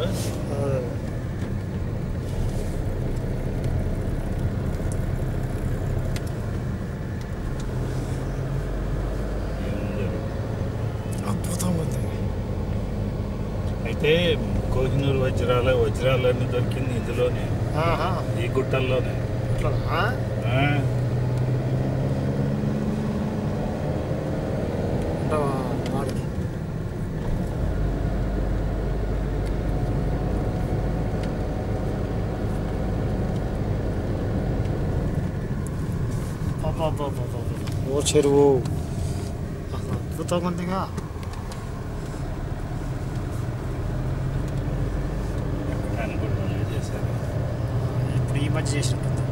ఏముంది? అద్భుతంగా ఉంది అయితే కోహినూరు వజ్రాల వజ్రాలన్నీ దొరికింది ఇందులోనే ఆహా, ఈ గుట్టల్లోనే ఇట్లానా? ఆ, ఉంటావా వాడికి ఓ చెరువు అసలు అద్భుతంగా ఉందిగా దాన్ని కూడా మళ్ళీ చేశారు ఇప్పుడు ఈ మధ్య చేసినట్టు